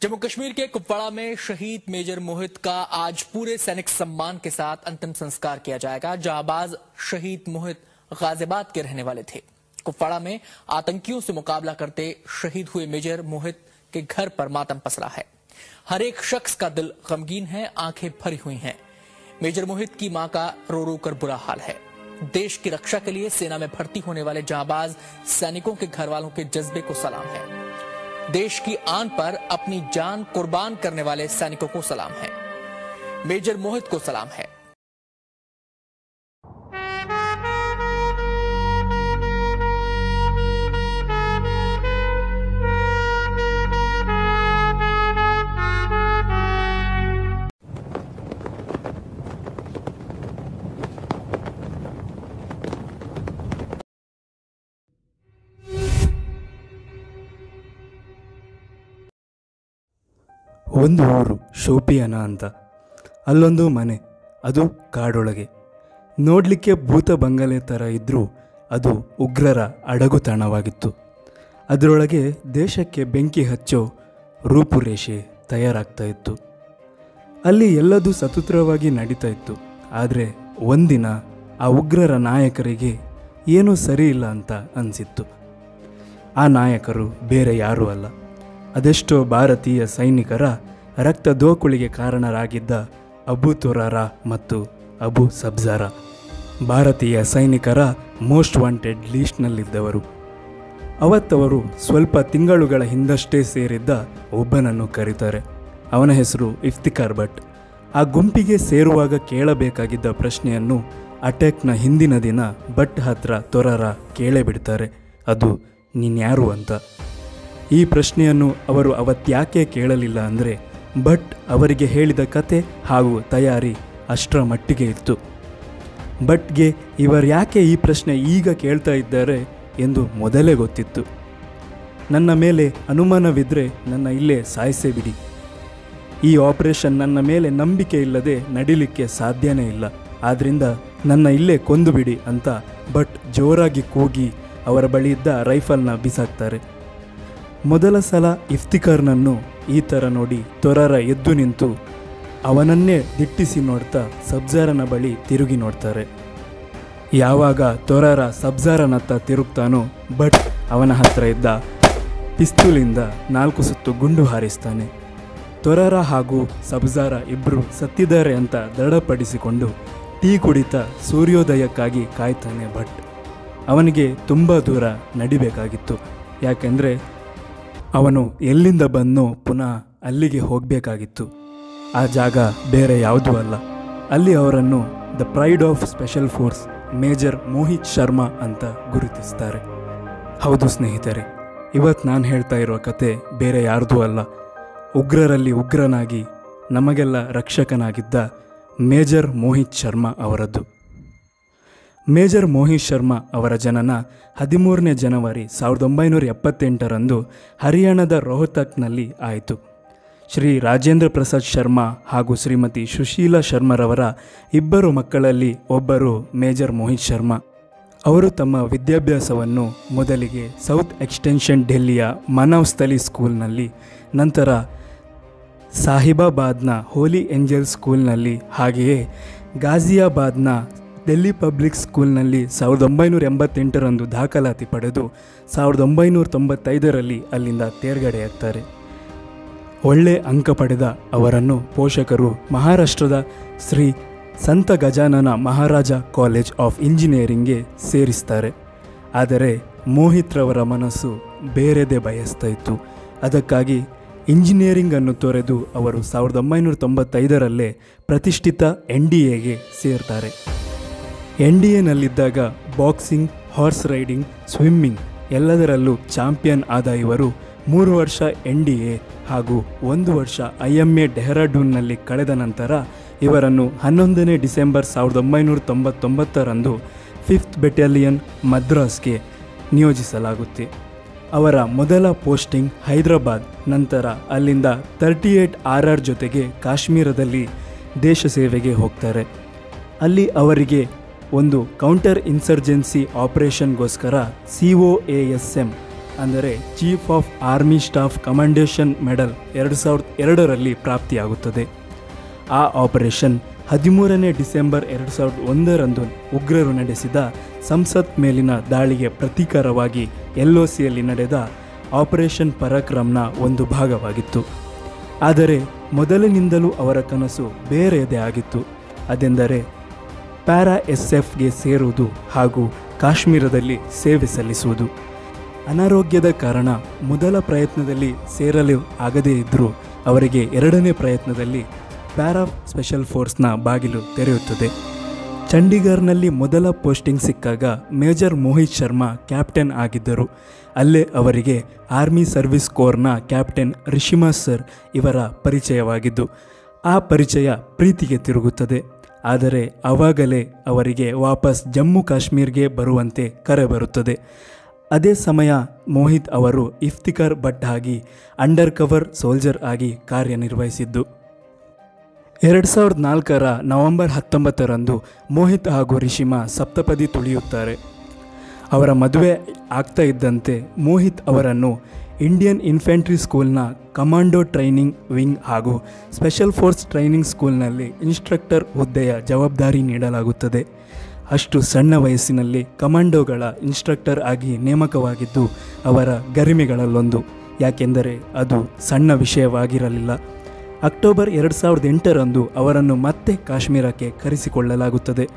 जम्मू कश्मीर के कुपवाड़ा में शहीद मेजर मोहित का आज पूरे सैनिक सम्मान के साथ अंतिम संस्कार किया जाएगा जहाबाज शहीद मोहित गाजियाबाद के रहने वाले थे कुपवाड़ा में आतंकियों से मुकाबला करते शहीद हुए मेजर मोहित के घर पर मातम पसरा है हर एक शख्स का दिल गमगीन है आंखें भरी हुई हैं मेजर मोहित की मां का रो रो कर बुरा हाल है देश की रक्षा के लिए सेना में भर्ती होने वाले जहाबाज सैनिकों के घर वालों के जज्बे को सलाम है देश की आन पर अपनी जान कुर्बान करने वाले सैनिकों को सलाम है मेजर मोहित को सलाम है ಒಂದು ಊರು ಶೋಪಿಯಾನ ಅಂತ ಅಲ್ಲೊಂದು ಮನೆ ಅದು ಕಾಡೊಳಗೆ ನೋಡಲಿಕ್ಕೆ ಭೂತ ಬಂಗಲೆ ಥರ ಇದ್ದರೂ ಅದು ಉಗ್ರರ ಅಡಗುತಾಣವಾಗಿತ್ತು ಅದರೊಳಗೆ ದೇಶಕ್ಕೆ ಬೆಂಕಿ ಹಚ್ಚೋ ರೂಪುರೇಷೆ ತಯಾರಾಗ್ತಾ ಇತ್ತು ಅಲ್ಲಿ ಎಲ್ಲದೂ ಸತುತ್ರವಾಗಿ ನಡೀತಾ ಇತ್ತು ಆದರೆ ಒಂದಿನ ಆ ಉಗ್ರರ ನಾಯಕರಿಗೆ ಏನೂ ಸರಿ ಇಲ್ಲ ಅಂತ ಅನಿಸಿತ್ತು ಆ ನಾಯಕರು ಬೇರೆ ಯಾರೂ ಅಲ್ಲ ಅದೆಷ್ಟೋ ಭಾರತೀಯ ಸೈನಿಕರ ರಕ್ತ ದೋಕುಳಿಗೆ ಕಾರಣರಾಗಿದ್ದ ಅಬು ತುರಾರ ಮತ್ತು ಅಬು ಸಬ್ಜಾರ ಭಾರತೀಯ ಸೈನಿಕರ ಮೋಸ್ಟ್ ವಾಂಟೆಡ್ ಲೀಸ್ಟ್ನಲ್ಲಿದ್ದವರು ಅವತ್ತವರು ಸ್ವಲ್ಪ ತಿಂಗಳುಗಳ ಹಿಂದಷ್ಟೇ ಸೇರಿದ್ದ ಒಬ್ಬನನ್ನು ಕರೀತಾರೆ ಅವನ ಹೆಸರು ಇಫ್ತಿಕಾರ್ ಭಟ್ ಆ ಗುಂಪಿಗೆ ಸೇರುವಾಗ ಕೇಳಬೇಕಾಗಿದ್ದ ಪ್ರಶ್ನೆಯನ್ನು ಅಟ್ಯಾಕ್ನ ಹಿಂದಿನ ದಿನ ಭಟ್ ಹತ್ರ ತೊರರ ಕೇಳೇ ಬಿಡ್ತಾರೆ ಅದು ನೀನ್ಯಾರು ಅಂತ ಈ ಪ್ರಶ್ನೆಯನ್ನು ಅವರು ಅವತ್ತ್ಯಾಕೆ ಕೇಳಲಿಲ್ಲ ಅಂದರೆ ಭಟ್ ಅವರಿಗೆ ಹೇಳಿದ ಕತೆ ಹಾಗೂ ತಯಾರಿ ಅಷ್ಟರ ಮಟ್ಟಿಗೆ ಇತ್ತು ಭಟ್ಗೆ ಇವರ್ಯಾಕೆ ಈ ಪ್ರಶ್ನೆ ಈಗ ಕೇಳ್ತಾ ಇದ್ದಾರೆ ಎಂದು ಮೊದಲೇ ಗೊತ್ತಿತ್ತು ನನ್ನ ಮೇಲೆ ಅನುಮಾನವಿದ್ದರೆ ನನ್ನ ಇಲ್ಲೇ ಸಾಯಿಸೇ ಬಿಡಿ ಈ ಆಪರೇಷನ್ ನನ್ನ ಮೇಲೆ ನಂಬಿಕೆ ಇಲ್ಲದೆ ನಡಿಲಿಕ್ಕೆ ಸಾಧ್ಯನೇ ಇಲ್ಲ ಆದ್ದರಿಂದ ನನ್ನ ಇಲ್ಲೇ ಕೊಂದು ಬಿಡಿ ಅಂತ ಭಟ್ ಜೋರಾಗಿ ಕೂಗಿ ಅವರ ಬಳಿ ಇದ್ದ ರೈಫಲ್ನ ಬಿಸಾಕ್ತಾರೆ ಮೊದಲ ಸಲ ಇಫ್ತಿಕಾರ್ನನ್ನು ಈ ಥರ ನೋಡಿ ತೊರರ ಎದ್ದು ನಿಂತು ಅವನನ್ನೇ ದಿಟ್ಟಿಸಿ ನೋಡ್ತಾ ಸಬ್ಜಾರನ ಬಳಿ ತಿರುಗಿ ನೋಡ್ತಾರೆ ಯಾವಾಗ ತೊರರ ಸಬ್ಜಾರನತ್ತ ತಿರುಗ್ತಾನೋ ಬಟ್ ಅವನ ಹತ್ರ ಇದ್ದ ಪಿಸ್ತೂಲಿಂದ ನಾಲ್ಕು ಸುತ್ತು ಗುಂಡು ಹಾರಿಸ್ತಾನೆ ತೊರರ ಹಾಗೂ ಸಬ್ಜಾರ ಇಬ್ಬರು ಸತ್ತಿದ್ದಾರೆ ಅಂತ ದೃಢಪಡಿಸಿಕೊಂಡು ಟೀ ಕುಡಿತ ಸೂರ್ಯೋದಯಕ್ಕಾಗಿ ಕಾಯ್ತಾನೆ ಭಟ್ ಅವನಿಗೆ ತುಂಬ ದೂರ ನಡಿಬೇಕಾಗಿತ್ತು ಯಾಕೆಂದರೆ ಅವನು ಎಲ್ಲಿಂದ ಬಂದನೋ ಪುನಃ ಅಲ್ಲಿಗೆ ಹೋಗಬೇಕಾಗಿತ್ತು ಆ ಜಾಗ ಬೇರೆ ಯಾವುದೂ ಅಲ್ಲ ಅಲ್ಲಿ ಅವರನ್ನು the pride of special force major Mohit Sharma ಅಂತ ಗುರುತಿಸ್ತಾರೆ ಹೌದು ಸ್ನೇಹಿತರೆ ಇವತ್ತು ನಾನು ಹೇಳ್ತಾ ಇರೋ ಕತೆ ಬೇರೆ ಯಾರ್ದೂ ಅಲ್ಲ ಉಗ್ರರಲ್ಲಿ ಉಗ್ರನಾಗಿ ನಮಗೆಲ್ಲ ರಕ್ಷಕನಾಗಿದ್ದ ಮೇಜರ್ ಮೋಹಿತ್ ಶರ್ಮಾ ಅವರದ್ದು ಮೇಜರ್ ಮೋಹಿತ್ ಶರ್ಮಾ ಅವರ ಜನನ ಹದಿಮೂರನೇ ಜನವರಿ ಸಾವಿರದ ಒಂಬೈನೂರ ಎಪ್ಪತ್ತೆಂಟರಂದು ಹರಿಯಾಣದ ರೋಹತಕ್ನಲ್ಲಿ ಆಯಿತು ಶ್ರೀ ರಾಜೇಂದ್ರ ಪ್ರಸಾದ್ ಶರ್ಮಾ ಹಾಗೂ ಶ್ರೀಮತಿ ಸುಶೀಲಾ ಶರ್ಮರವರ ಇಬ್ಬರು ಮಕ್ಕಳಲ್ಲಿ ಒಬ್ಬರು ಮೇಜರ್ ಮೋಹಿತ್ ಶರ್ಮಾ ಅವರು ತಮ್ಮ ವಿದ್ಯಾಭ್ಯಾಸವನ್ನು ಮೊದಲಿಗೆ ಸೌತ್ ಎಕ್ಸ್ಟೆನ್ಷನ್ ಡೆಲ್ಲಿಯ ಮಾನವ್ ಸ್ಥಲಿ ಸ್ಕೂಲ್ನಲ್ಲಿ ನಂತರ ಸಾಹಿಬಾಬಾದ್ನ ಹೋಲಿ ಏಂಜಲ್ ಸ್ಕೂಲ್ನಲ್ಲಿ ಹಾಗೆಯೇ ಗಾಜಿಯಾಬಾದ್ನ ಡೆಲ್ಲಿ ಪಬ್ಲಿಕ್ ಸ್ಕೂಲ್ನಲ್ಲಿ ಸಾವಿರದ ಒಂಬೈನೂರ ಎಂಬತ್ತೆಂಟರಂದು ದಾಖಲಾತಿ ಪಡೆದು ಸಾವಿರದ ಒಂಬೈನೂರ ತೊಂಬತ್ತೈದರಲ್ಲಿ ಅಲ್ಲಿಂದ ತೇರ್ಗಡೆಯಾಗ್ತಾರೆ ಒಳ್ಳೆ ಅಂಕ ಪಡೆದ ಅವರನ್ನು ಪೋಷಕರು ಮಹಾರಾಷ್ಟ್ರದ ಶ್ರೀ ಸಂತ ಗಜಾನನ ಮಹಾರಾಜ ಕಾಲೇಜ್ ಆಫ್ ಇಂಜಿನಿಯರಿಂಗ್ಗೆ ಸೇರಿಸ್ತಾರೆ ಆದರೆ ಮೋಹಿತ್ರವರ ಮನಸ್ಸು ಬೇರೆದೇ ಬಯಸ್ತಾ ಇತ್ತು ಅದಕ್ಕಾಗಿ ಇಂಜಿನಿಯರಿಂಗ್ ಅನ್ನು ತೊರೆದು ಅವರು ಸಾವಿರದ ಒಂಬೈನೂರ ತೊಂಬತ್ತೈದರಲ್ಲೇ ಪ್ರತಿಷ್ಠಿತ ಎನ್ ಡಿ ಎಗೆ ಸೇರ್ತಾರೆ ಎನ್ ಡಿ ಎನಲ್ಲಿದ್ದಾಗ ಬಾಕ್ಸಿಂಗ್ ಹಾರ್ಸ್ ರೈಡಿಂಗ್ ಸ್ವಿಮ್ಮಿಂಗ್ ಎಲ್ಲದರಲ್ಲೂ ಚಾಂಪಿಯನ್ ಆದ ಇವರು ಮೂರು ವರ್ಷ ಎನ್ ಡಿ ಎ ಹಾಗೂ ಒಂದು ವರ್ಷ ಐ ಎಮ್ ಎ ಡೆಹ್ರಾಡೂನ್ನಲ್ಲಿ ಕಳೆದ ನಂತರ ಇವರನ್ನು ಹನ್ನೊಂದನೇ ಡಿಸೆಂಬರ್ ಸಾವಿರದ ಒಂಬೈನೂರ ತೊಂಬತ್ತೊಂಬತ್ತರಂದು ಫಿಫ್ತ್ ಬೆಟಾಲಿಯನ್ ಮದ್ರಾಸ್ಗೆ ನಿಯೋಜಿಸಲಾಗುತ್ತೆ ಅವರ ಮೊದಲ ಪೋಸ್ಟಿಂಗ್ ಹೈದರಾಬಾದ್ ನಂತರ ಅಲ್ಲಿಂದ ತರ್ಟಿ ಏಟ್ ಆರ್ ಆರ್ ಜೊತೆಗೆ ಕಾಶ್ಮೀರದಲ್ಲಿ ದೇಶ ಸೇವೆಗೆ ಹೋಗ್ತಾರೆ ಅಲ್ಲಿ ಅವರಿಗೆ ಒಂದು ಕೌಂಟರ್ ಇನ್ಸರ್ಜೆನ್ಸಿ ಆಪರೇಷನ್ಗೋಸ್ಕರ C O A S M ಅಂದರೆ chief of army staff commendation medal ಎರಡು ಸಾವಿರದ ಎರಡರಲ್ಲಿ ಪ್ರಾಪ್ತಿಯಾಗುತ್ತದೆ ಆ ಆಪರೇಷನ್ ಹದಿಮೂರನೇ ಡಿಸೆಂಬರ್ ಎರಡು ಸಾವಿರದ ಒಂದರಂದು ಉಗ್ರರು ನಡೆಸಿದ ಸಂಸತ್ ಮೇಲಿನ ದಾಳಿಗೆ ಪ್ರತೀಕಾರವಾಗಿ ಎಲ್ ಒ ಸಿಯಲ್ಲಿ ನಡೆದ ಆಪರೇಷನ್ ಪರಾಕ್ರಮ್ನ ಒಂದು ಭಾಗವಾಗಿತ್ತು ಆದರೆ ಮೊದಲಿನಿಂದಲೂ ಅವರ ಕನಸು ಬೇರೆಯದೇ ಆಗಿತ್ತು ಅದೆಂದರೆ ಪ್ಯಾರಾ ಎಸ್ ಎಫ್ಗೆ ಸೇರುವುದು ಹಾಗೂ ಕಾಶ್ಮೀರದಲ್ಲಿ ಸೇವೆ ಸಲ್ಲಿಸುವುದು ಅನಾರೋಗ್ಯದ ಕಾರಣ ಮೊದಲ ಪ್ರಯತ್ನದಲ್ಲಿ ಸೇರಲು ಆಗದೇ ಇದ್ದರೂ ಅವರಿಗೆ ಎರಡನೇ ಪ್ರಯತ್ನದಲ್ಲಿ ಪ್ಯಾರಾ ಸ್ಪೆಷಲ್ ಫೋರ್ಸ್ನ ಬಾಗಿಲು ತೆರೆಯುತ್ತದೆ ಚಂಡೀಗರ್ನಲ್ಲಿ ಮೊದಲ ಪೋಸ್ಟಿಂಗ್ ಸಿಕ್ಕಾಗ ಮೇಜರ್ ಮೋಹಿತ್ ಶರ್ಮಾ ಕ್ಯಾಪ್ಟನ್ ಆಗಿದ್ದರು ಅಲ್ಲೇ ಅವರಿಗೆ ಆರ್ಮಿ ಸರ್ವಿಸ್ ಕೋರ್ನ ಕ್ಯಾಪ್ಟನ್ ರಿಷಿಮಾ ಸರ್ ಇವರ ಪರಿಚಯವಾಗಿದ್ದು ಆ ಪರಿಚಯ ಪ್ರೀತಿಗೆ ತಿರುಗುತ್ತದೆ ಆದರೆ ಆವಾಗಲೇ ಅವರಿಗೆ ವಾಪಸ್ ಜಮ್ಮು ಕಾಶ್ಮೀರ್ಗೆ ಬರುವಂತೆ ಕರೆ ಬರುತ್ತದೆ ಅದೇ ಸಮಯ ಮೋಹಿತ್ ಅವರು ಇಫ್ತಿಕಾರ್ ಭಟ್ ಆಗಿ ಅಂಡರ್ ಕವರ್ ಸೋಲ್ಜರ್ ಆಗಿ ಕಾರ್ಯನಿರ್ವಹಿಸಿದ್ದು ಎರಡು ಸಾವಿರದ ನಾಲ್ಕರ ನವೆಂಬರ್ ಹತ್ತೊಂಬತ್ತರಂದು ಮೋಹಿತ್ ಹಾಗೂ ರಿಷಿಮಾ ಸಪ್ತಪದಿ ತುಳಿಯುತ್ತಾರೆ ಅವರ ಮದುವೆ ಆಗ್ತಾ ಇದ್ದಂತೆ ಮೋಹಿತ್ ಅವರನ್ನು ಇಂಡಿಯನ್ ಇನ್ಫೆಂಟ್ರಿ ಸ್ಕೂಲ್ನ ಕಮಾಂಡೋ ಟ್ರೈನಿಂಗ್ ವಿಂಗ್ ಹಾಗೂ ಸ್ಪೆಷಲ್ ಫೋರ್ಸ್ ಟ್ರೈನಿಂಗ್ ಸ್ಕೂಲ್ನಲ್ಲಿ ಇನ್ಸ್ಟ್ರಕ್ಟರ್ ಹುದ್ದೆಯ ಜವಾಬ್ದಾರಿ ನೀಡಲಾಗುತ್ತದೆ ಅಷ್ಟು ಸಣ್ಣ ವಯಸ್ಸಿನಲ್ಲಿ ಕಮಾಂಡೋಗಳ ಇನ್ಸ್ಟ್ರಕ್ಟರ್ ಆಗಿ ನೇಮಕವಾಗಿದ್ದು ಅವರ ಗರಿಮೆಗಳಲ್ಲೊಂದು ಯಾಕೆಂದರೆ ಅದು ಸಣ್ಣ ವಿಷಯವಾಗಿರಲಿಲ್ಲ ಅಕ್ಟೋಬರ್ ಎರಡು ಸಾವಿರದ ಎಂಟರಂದು ಅವರನ್ನು ಮತ್ತೆ ಕಾಶ್ಮೀರಕ್ಕೆ ಕರೆಸಿಕೊಳ್ಳಲಾಗುತ್ತದೆ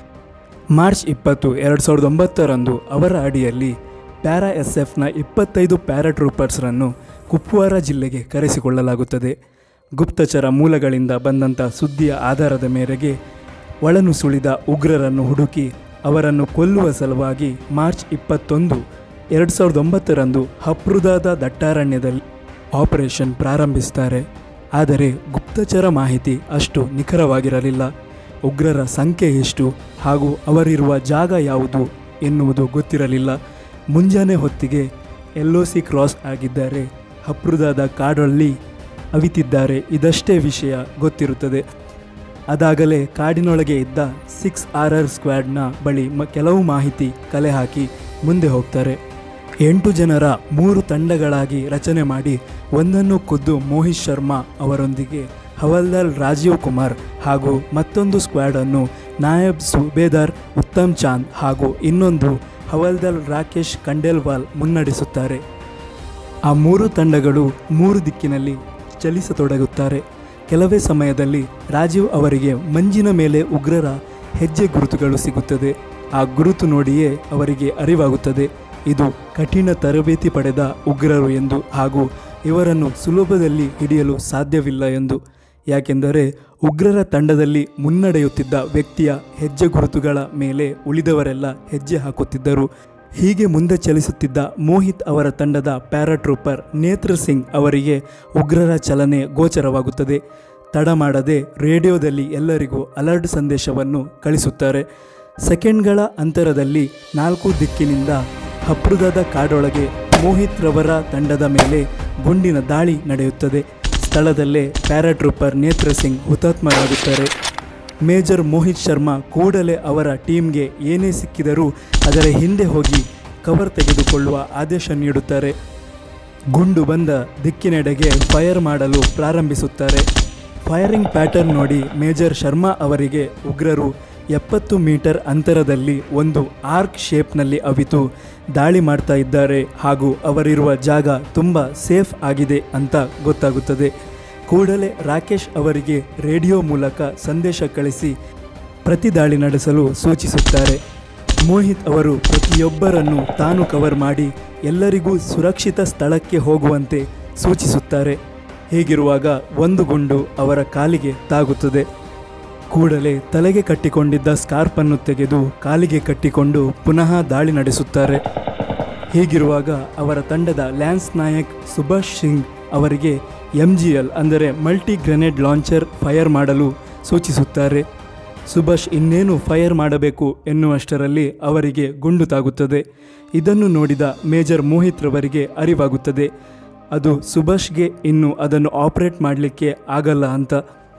ಮಾರ್ಚ್ ಇಪ್ಪತ್ತು ಎರಡು ಸಾವಿರದ ಒಂಬತ್ತರಂದು ಅವರ ಅಡಿಯಲ್ಲಿ ಪ್ಯಾರಾ ಎಸ್ ಎಫ್ನ ಇಪ್ಪತ್ತೈದು ಪ್ಯಾರಾಟ್ರೂಪರ್ಸ್ರನ್ನು ಕುಪ್ವಾರ ಜಿಲ್ಲೆಗೆ ಕರೆಸಿಕೊಳ್ಳಲಾಗುತ್ತದೆ ಗುಪ್ತಚರ ಮೂಲಗಳಿಂದ ಬಂದಂಥ ಸುದ್ದಿಯ ಆಧಾರದ ಮೇರೆಗೆ ಒಳನುಸುಳಿದ ಉಗ್ರರನ್ನು ಹುಡುಕಿ ಅವರನ್ನು ಕೊಲ್ಲುವ ಸಲುವಾಗಿ ಮಾರ್ಚ್ ಇಪ್ಪತ್ತೊಂದು ಎರಡು ಸಾವಿರದ ಒಂಬತ್ತರಂದು ಹಪ್ರುದಾದ ದಟ್ಟಾರಣ್ಯದಲ್ಲಿ ಆಪರೇಷನ್ ಪ್ರಾರಂಭಿಸ್ತಾರೆ ಆದರೆ ಗುಪ್ತಚರ ಮಾಹಿತಿ ಅಷ್ಟು ನಿಖರವಾಗಿರಲಿಲ್ಲ ಉಗ್ರರ ಸಂಖ್ಯೆ ಎಷ್ಟು ಹಾಗೂ ಅವರಿರುವ ಜಾಗ ಯಾವುದು ಎನ್ನುವುದು ಗೊತ್ತಿರಲಿಲ್ಲ ಮುಂಜಾನೆ ಹೊತ್ತಿಗೆ ಎಲ್ ಒ ಸಿ ಕ್ರಾಸ್ ಆಗಿದ್ದಾರೆ ಹಪ್ರುದಾದ ಕಾಡಲ್ಲಿ ಅವಿತಿದ್ದಾರೆ ಇದಷ್ಟೇ ವಿಷಯ ಗೊತ್ತಿರುತ್ತದೆ ಅದಾಗಲೇ ಕಾಡಿನೊಳಗೆ ಇದ್ದ ಸಿಕ್ಸ್ ಆರ್ ಆರ್ ಸ್ಕ್ವಾಡ್ನ ಬಳಿ ಮ ಕೆಲವು ಮಾಹಿತಿ ಕಲೆ ಹಾಕಿ ಮುಂದೆ ಹೋಗ್ತಾರೆ ಎಂಟು ಜನರ ಮೂರು ತಂಡಗಳಾಗಿ ರಚನೆ ಮಾಡಿ ಒಂದನ್ನು ಖುದ್ದು ಮೋಹಿತ್ ಶರ್ಮಾ ಅವರೊಂದಿಗೆ ಹವಲ್ದಾರ್ ರಾಜೀವ್ ಕುಮಾರ್ ಹಾಗೂ ಮತ್ತೊಂದು ಸ್ಕ್ವಾಡನ್ನು ನಾಯಬ್ ಸುಬೇದಾರ್ ಉತ್ತಮ್ ಚಾಂದ್ ಹಾಗೂ ಇನ್ನೊಂದು ಹವಲ್ದಾರ್ ರಾಕೇಶ್ ಖಂಡೇಲ್ವಾಲ್ ಮುನ್ನಡೆಸುತ್ತಾರೆ ಆ ಮೂರು ತಂಡಗಳು ಮೂರು ದಿಕ್ಕಿನಲ್ಲಿ ಚಲಿಸತೊಡಗುತ್ತಾರೆ ಕೆಲವೇ ಸಮಯದಲ್ಲಿ ರಾಜೀವ್ ಅವರಿಗೆ ಮಂಜಿನ ಮೇಲೆ ಉಗ್ರರ ಹೆಜ್ಜೆ ಗುರುತುಗಳು ಸಿಗುತ್ತದೆ ಆ ಗುರುತು ನೋಡಿಯೇ ಅವರಿಗೆ ಅರಿವಾಗುತ್ತದೆ ಇದು ಕಠಿಣ ತರಬೇತಿ ಪಡೆದ ಉಗ್ರರು ಎಂದು ಹಾಗೂ ಇವರನ್ನು ಸುಲಭದಲ್ಲಿ ಹಿಡಿಯಲು ಸಾಧ್ಯವಿಲ್ಲ ಎಂದು ಯಾಕೆಂದರೆ ಉಗ್ರರ ತಂಡದಲ್ಲಿ ಮುನ್ನಡೆಯುತ್ತಿದ್ದ ವ್ಯಕ್ತಿಯ ಹೆಜ್ಜೆ ಗುರುತುಗಳ ಮೇಲೆ ಉಳಿದವರೆಲ್ಲ ಹೆಜ್ಜೆ ಹಾಕುತ್ತಿದ್ದರು ಹೀಗೆ ಮುಂದೆ ಚಲಿಸುತ್ತಿದ್ದ ಮೋಹಿತ್ ಅವರ ತಂಡದ ಪ್ಯಾರಾಟ್ರೂಪರ್ ನೇತ್ರ ಸಿಂಗ್ ಅವರಿಗೆ ಉಗ್ರರ ಚಲನೆ ಗೋಚರವಾಗುತ್ತದೆ ತಡ ಮಾಡದೆ ರೇಡಿಯೋದಲ್ಲಿ ಎಲ್ಲರಿಗೂ ಅಲರ್ಟ್ ಸಂದೇಶವನ್ನು ಕಳಿಸುತ್ತಾರೆ ಸೆಕೆಂಡ್ಗಳ ಅಂತರದಲ್ಲಿ ನಾಲ್ಕು ದಿಕ್ಕಿನಿಂದ ಹಪ್ರುದದ ಕಾಡೊಳಗೆ ಮೋಹಿತ್ ರವರ ತಂಡದ ಮೇಲೆ ಗುಂಡಿನ ದಾಳಿ ನಡೆಯುತ್ತದೆ ಸ್ಥಳದಲ್ಲೇ ಪ್ಯಾರಾಟ್ರೂಪರ್ ನೇತ್ರ ಸಿಂಗ್ ಹುತಾತ್ಮರಾಗುತ್ತಾರೆ ಮೇಜರ್ ಮೋಹಿತ್ ಶರ್ಮಾ ಕೂಡಲೇ ಅವರ ಟೀಮ್ಗೆ ಏನೇ ಸಿಕ್ಕಿದರೂ ಅದರ ಹಿಂದೆ ಹೋಗಿ ಕವರ್ ತೆಗೆದುಕೊಳ್ಳುವ ಆದೇಶ ನೀಡುತ್ತಾರೆ ಗುಂಡು ಬಂದ ದಿಕ್ಕಿನೆಡೆಗೆ ಫೈರ್ ಮಾಡಲು ಪ್ರಾರಂಭಿಸುತ್ತಾರೆ ಫೈರಿಂಗ್ ಪ್ಯಾಟರ್ನ್ ನೋಡಿ ಮೇಜರ್ ಶರ್ಮಾ ಅವರಿಗೆ ಉಗ್ರರು ಎಪ್ಪತ್ತು ಮೀಟರ್ ಅಂತರದಲ್ಲಿ ಒಂದು ಆರ್ಕ್ ಶೇಪ್ನಲ್ಲಿ ಅವಿತು ದಾಳಿ ಮಾಡ್ತಾ ಇದ್ದಾರೆ ಹಾಗೂ ಅವರಿರುವ ಜಾಗ ತುಂಬ ಸೇಫ್ ಆಗಿದೆ ಅಂತ ಗೊತ್ತಾಗುತ್ತದೆ ಕೂಡಲೇ ರಾಕೇಶ್ ಅವರಿಗೆ ರೇಡಿಯೋ ಮೂಲಕ ಸಂದೇಶ ಕಳಿಸಿ ಪ್ರತಿ ದಾಳಿ ನಡೆಸಲು ಸೂಚಿಸುತ್ತಾರೆ ಮೋಹಿತ್ ಅವರು ಪ್ರತಿಯೊಬ್ಬರನ್ನು ತಾನು ಕವರ್ ಮಾಡಿ ಎಲ್ಲರಿಗೂ ಸುರಕ್ಷಿತ ಸ್ಥಳಕ್ಕೆ ಹೋಗುವಂತೆ ಸೂಚಿಸುತ್ತಾರೆ ಹೀಗಿರುವಾಗ ಒಂದು ಗುಂಡು ಅವರ ಕಾಲಿಗೆ ತಾಗುತ್ತದೆ ಕೂಡಲೇ ತಲೆಗೆ ಕಟ್ಟಿಕೊಂಡಿದ್ದ ಸ್ಕಾರ್ಪನ್ನು ತೆಗೆದು ಕಾಲಿಗೆ ಕಟ್ಟಿಕೊಂಡು ಪುನಃ ದಾಳಿ ನಡೆಸುತ್ತಾರೆ ಹೀಗಿರುವಾಗ ಅವರ ತಂಡದ ಲ್ಯಾನ್ಸ್ ನಾಯಕ್ ಸುಭಾಷ್ ಸಿಂಗ್ ಅವರಿಗೆ ಎಂ ಜಿ ಎಲ್ ಅಂದರೆ ಮಲ್ಟಿ ಗ್ರೆನೇಡ್ ಲಾಂಚರ್ ಫೈರ್ ಮಾಡಲು ಸೂಚಿಸುತ್ತಾರೆ ಸುಭಾಷ್ ಇನ್ನೇನು ಫೈರ್ ಮಾಡಬೇಕು ಎನ್ನುವಷ್ಟರಲ್ಲಿ ಅವರಿಗೆ ಗುಂಡು ತಾಗುತ್ತದೆ ಇದನ್ನು ನೋಡಿದ ಮೇಜರ್ ಮೋಹಿತ್ ರವರಿಗೆ ಅರಿವಾಗುತ್ತದೆ ಅದು ಸುಭಾಷ್ಗೆ ಇನ್ನು ಅದನ್ನು ಆಪರೇಟ್ ಮಾಡಲಿಕ್ಕೆ ಆಗಲ್ಲ ಅಂತ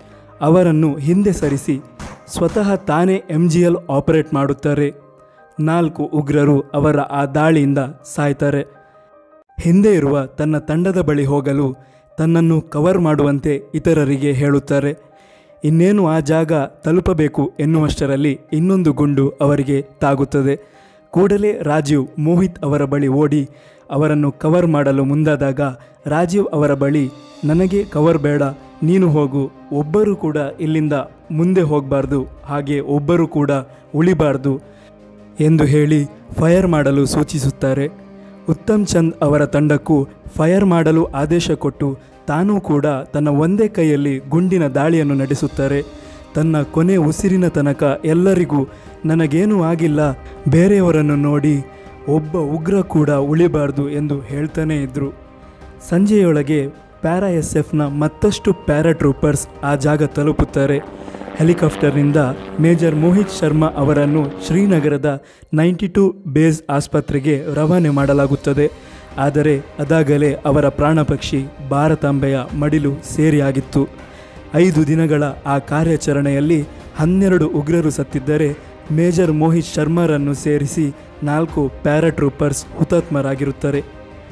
ಅವರನ್ನು ಹಿಂದೆ ಸರಿಸಿ ಸ್ವತಃ ತಾನೇ ಎಂ ಜಿ ಎಲ್ ಆಪರೇಟ್ ಮಾಡುತ್ತಾರೆ ನಾಲ್ಕು ಉಗ್ರರು ಅವರ ಆ ದಾಳಿಯಿಂದ ಸಾಯ್ತಾರೆ ಹಿಂದೆ ಇರುವ ತನ್ನ ತಂಡದ ಬಳಿ ಹೋಗಲು ತನ್ನನ್ನು ಕವರ್ ಮಾಡುವಂತೆ ಇತರರಿಗೆ ಹೇಳುತ್ತಾರೆ ಇನ್ನೇನು ಆ ಜಾಗ ತಲುಪಬೇಕು ಎನ್ನುವಷ್ಟರಲ್ಲಿ ಇನ್ನೊಂದು ಗುಂಡು ಅವರಿಗೆ ತಾಗುತ್ತದೆ ಕೂಡಲೇ ರಾಜೀವ್ ಮೋಹಿತ್ ಅವರ ಬಳಿ ಓಡಿ ಅವರನ್ನು ಕವರ್ ಮಾಡಲು ಮುಂದಾದಾಗ ರಾಜೀವ್ ಅವರ ಬಳಿ ನನಗೆ ಕವರ್ ಬೇಡ ನೀನು ಹೋಗು ಒಬ್ಬರು ಕೂಡ ಇಲ್ಲಿಂದ ಮುಂದೆ ಹೋಗಬಾರ್ದು ಹಾಗೆ ಒಬ್ಬರು ಕೂಡ ಉಳಿಬಾರ್ದು ಎಂದು ಹೇಳಿ ಫೈರ್ ಮಾಡಲು ಸೂಚಿಸುತ್ತಾರೆ ಉತ್ತಮ್ ಚಂದ್ ಅವರ ತಂಡಕ್ಕೂ ಫೈರ್ ಮಾಡಲು ಆದೇಶ ಕೊಟ್ಟು ತಾನೂ ಕೂಡ ತನ್ನ ಒಂದೇ ಕೈಯಲ್ಲಿ ಗುಂಡಿನ ದಾಳಿಯನ್ನು ನಡೆಸುತ್ತಾರೆ ತನ್ನ ಕೊನೆ ಉಸಿರಿನ ತನಕ ಎಲ್ಲರಿಗೂ ನನಗೇನೂ ಆಗಿಲ್ಲ ಬೇರೆಯವರನ್ನು ನೋಡಿ ಒಬ್ಬ ಉಗ್ರ ಕೂಡ ಉಳಿಬಾರ್ದು ಎಂದು ಹೇಳ್ತಾನೇ ಇದ್ದರು ಸಂಜೆಯೊಳಗೆ ಪ್ಯಾರಾ ಎಸ್ ಎಫ್ನ ಮತ್ತಷ್ಟು ಪ್ಯಾರಾಟ್ರೂಪರ್ಸ್ ಆ ಜಾಗ ತಲುಪುತ್ತಾರೆ ಹೆಲಿಕಾಪ್ಟರ್ನಿಂದ ಮೇಜರ್ ಮೋಹಿತ್ ಶರ್ಮಾ ಅವರನ್ನು ಶ್ರೀನಗರದ ನೈಂಟಿ ಟು ಬೇಸ್ ಆಸ್ಪತ್ರೆಗೆ ರವಾನೆ ಮಾಡಲಾಗುತ್ತದೆ ಆದರೆ ಅದಾಗಲೇ ಅವರ ಪ್ರಾಣಪಕ್ಷಿ ಭಾರತಾಂಬೆಯ ಮಡಿಲು ಸೇರಿಯಾಗಿತ್ತು ಐದು ದಿನಗಳ ಆ ಕಾರ್ಯಾಚರಣೆಯಲ್ಲಿ ಹನ್ನೆರಡು ಉಗ್ರರು ಸತ್ತಿದ್ದರೆ ಮೇಜರ್ ಮೋಹಿತ್ ಶರ್ಮಾರನ್ನು ಸೇರಿಸಿ ನಾಲ್ಕು ಪ್ಯಾರಾಟ್ರೂಪರ್ಸ್ ಹುತಾತ್ಮರಾಗಿರುತ್ತಾರೆ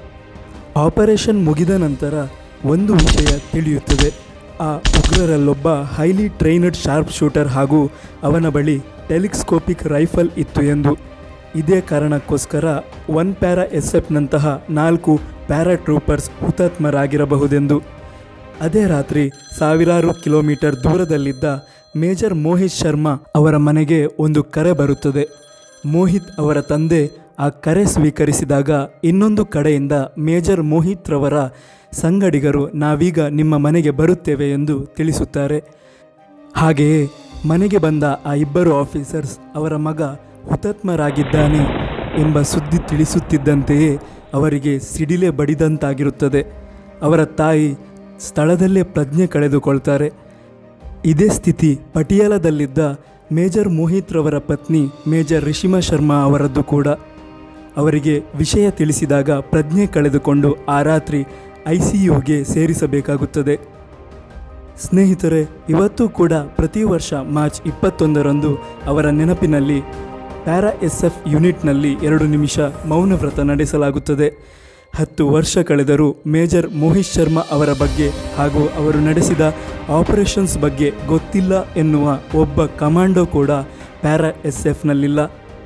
ಆಪರೇಷನ್ ಮುಗಿದ ನಂತರ ಒಂದು ವಿಷಯ ತಿಳಿಯುತ್ತದೆ ಆ ಉಗ್ರರಲ್ಲೊಬ್ಬ ಹೈಲಿ ಟ್ರೈನಡ್ ಶಾರ್ಪ್ ಶೂಟರ್ ಹಾಗೂ ಅವನ ಬಳಿ ಟೆಲಿಸ್ಕೋಪಿಕ್ ರೈಫಲ್ ಇತ್ತು ಎಂದು ಇದೇ ಕಾರಣಕ್ಕೋಸ್ಕರ ಒನ್ ಪ್ಯಾರಾ ಎಸ್ ಎಫ್ನಂತಹ ನಾಲ್ಕು ಪ್ಯಾರಾಟ್ರೂಪರ್ಸ್ ಹುತಾತ್ಮರಾಗಿರಬಹುದೆಂದು ಅದೇ ರಾತ್ರಿ ಸಾವಿರಾರು ಕಿಲೋಮೀಟರ್ ದೂರದಲ್ಲಿದ್ದ ಮೇಜರ್ ಮೋಹಿತ್ ಶರ್ಮಾ ಅವರ ಮನೆಗೆ ಒಂದು ಕರೆ ಬರುತ್ತದೆ ಮೋಹಿತ್ ಅವರ ತಂದೆ ಆ ಕರೆ ಸ್ವೀಕರಿಸಿದಾಗ ಇನ್ನೊಂದು ಕಡೆಯಿಂದ ಮೇಜರ್ ಮೋಹಿತ್ ರವರ ಸಂಗಡಿಗರು ನಾವೀಗ ನಿಮ್ಮ ಮನೆಗೆ ಬರುತ್ತೇವೆ ಎಂದು ತಿಳಿಸುತ್ತಾರೆ ಹಾಗೆಯೇ ಮನೆಗೆ ಬಂದ ಆ ಇಬ್ಬರು ಆಫೀಸರ್ಸ್ ಅವರ ಮಗ ಹುತಾತ್ಮರಾಗಿದ್ದಾನೆ ಎಂಬ ಸುದ್ದಿ ತಿಳಿಸುತ್ತಿದ್ದಂತೆಯೇ ಅವರಿಗೆ ಸಿಡಿಲೆ ಬಡಿದಂತಾಗಿರುತ್ತದೆ ಅವರ ತಾಯಿ ಸ್ಥಳದಲ್ಲೇ ಪ್ರಜ್ಞೆ ಕಳೆದುಕೊಳ್ತಾರೆ ಇದೇ ಸ್ಥಿತಿ ಪಟಿಯಾಲದಲ್ಲಿದ್ದ ಮೇಜರ್ ಮೋಹಿತ್ ರವರ ಪತ್ನಿ ಮೇಜರ್ ರಿಷಿಮಾ ಶರ್ಮಾ ಅವರದ್ದು ಕೂಡ ಅವರಿಗೆ ವಿಷಯ ತಿಳಿಸಿದಾಗ ಪ್ರಜ್ಞೆ ಕಳೆದುಕೊಂಡು ಆ ರಾತ್ರಿ ಐ ಸಿ ಯುಗೆ ಸೇರಿಸಬೇಕಾಗುತ್ತದೆ ಸ್ನೇಹಿತರೆ ಇವತ್ತು ಕೂಡ ಪ್ರತಿ ವರ್ಷ ಮಾರ್ಚ್ ಇಪ್ಪತ್ತೊಂದರಂದು ಅವರ ನೆನಪಿನಲ್ಲಿ ಪ್ಯಾರಾ ಎಸ್ ಎಫ್ ಯೂನಿಟ್ನಲ್ಲಿ ಎರಡು ನಿಮಿಷ ಮೌನ ವ್ರತ ನಡೆಸಲಾಗುತ್ತದೆ ಹತ್ತು ವರ್ಷ ಕಳೆದರೂ ಮೇಜರ್ ಮೋಹಿತ್ ಶರ್ಮಾ ಅವರ ಬಗ್ಗೆ ಹಾಗೂ ಅವರು ನಡೆಸಿದ ಆಪರೇಷನ್ಸ್ ಬಗ್ಗೆ ಗೊತ್ತಿಲ್ಲ ಎನ್ನುವ ಒಬ್ಬ ಕಮಾಂಡೋ ಕೂಡ ಪ್ಯಾರಾ ಎಸ್ ಎಫ್ನಲ್ಲಿಲ್ಲ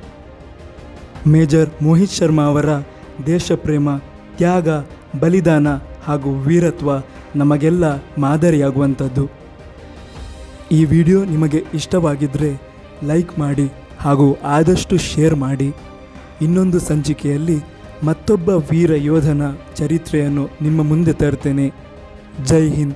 ಮೇಜರ್ ಮೋಹಿತ್ ಶರ್ಮಾ ಅವರ ದೇಶಪ್ರೇಮ ತ್ಯಾಗ ಬಲಿದಾನ ಹಾಗೂ ವೀರತ್ವ ನಮಗೆಲ್ಲ ಮಾದರಿಯಾಗುವಂಥದ್ದು ಈ ವಿಡಿಯೋ ನಿಮಗೆ ಇಷ್ಟವಾಗಿದ್ದರೆ ಲೈಕ್ ಮಾಡಿ ಹಾಗೂ ಆದಷ್ಟು ಶೇರ್ ಮಾಡಿ ಇನ್ನೊಂದು ಸಂಚಿಕೆಯಲ್ಲಿ ಮತ್ತೊಬ್ಬ ವೀರ ಯೋಧನ ಚರಿತ್ರೆಯನ್ನು ನಿಮ್ಮ ಮುಂದೆ ತರ್ತೇನೆ ಜೈ ಹಿಂದ್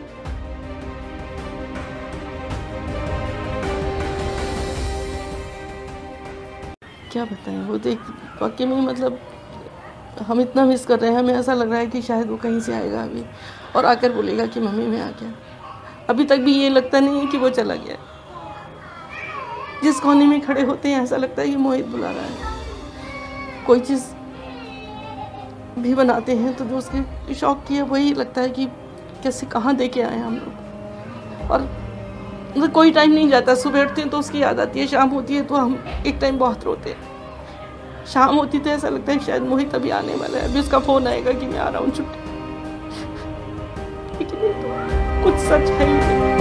क्या बताएं वो देख वाकई में मतलब हम इतना मिस कर रहे हैं हमें ऐसा लग रहा है कि शायद वो कहीं से आएगा अभी और आकर बोलेगा कि मम्मी मैं आ गया अभी तक भी ये लगता नहीं है कि वो चला गया जिस कोने में खड़े होते हैं ऐसा लगता है कि मोहित बुला रहा है कोई चीज़ भी बनाते हैं तो जो उसके शौक की है वही लगता है कि कैसे कहाँ दे के आए हम लोग और मतलब कोई टाइम नहीं जाता सुबह उठते हैं तो उसकी याद आती है शाम होती है तो हम एक टाइम बहुत रोते हैं शाम होती तो ऐसा लगता है कि शायद मोहित अभी आने वाला है अभी उसका फ़ोन आएगा कि मैं आ रहा हूँ छुट्टी लेकिन ये तो कुछ सच है ही नहीं